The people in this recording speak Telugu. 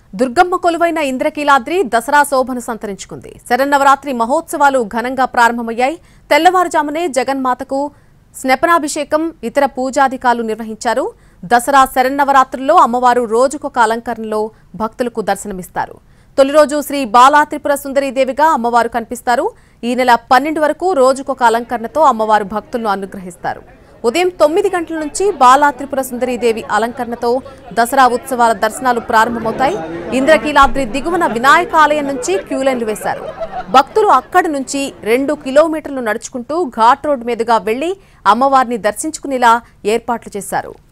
దుర్గమ్మ కొలువైన ఇంద్రకీలాద్రి దసరా శోభను సంతరించుకుంది శరన్నవరాత్రి మహోత్సవాలు ఘనంగా ప్రారంభమయ్యాయి తెల్లవారుజామునే జగన్మాతకు స్నపనాభిషేకం ఇతర పూజాధికాలు నిర్వహించారు దసరా శరన్నవరాత్రుల్లో అమ్మవారు రోజుకొక అలంకరణలో భక్తులకు దర్శనమిస్తారు తొలి రోజు శ్రీ బాలా త్రిపుర సుందరీదేవిగా అమ్మవారు కనిపిస్తారు ఈ నెల పన్నెండు వరకు రోజుకొక అలంకరణతో అమ్మవారు భక్తులను అనుగ్రహిస్తారు ఉదయం తొమ్మిది గంటల నుంచి బాలా త్రిపుర సుందరీదేవి అలంకరణతో దసరా ఉత్సవాల దర్శనాలు ప్రారంభమవుతాయి ఇంద్రకీలాద్రి దిగువన వినాయక ఆలయం నుంచి క్యూలైన్లు వేశారు భక్తులు అక్కడి నుంచి రెండు కిలోమీటర్లు నడుచుకుంటూ ఘాట్ రోడ్ మీదుగా వెళ్లి అమ్మవారిని దర్శించుకునేలా ఏర్పాట్లు చేశారు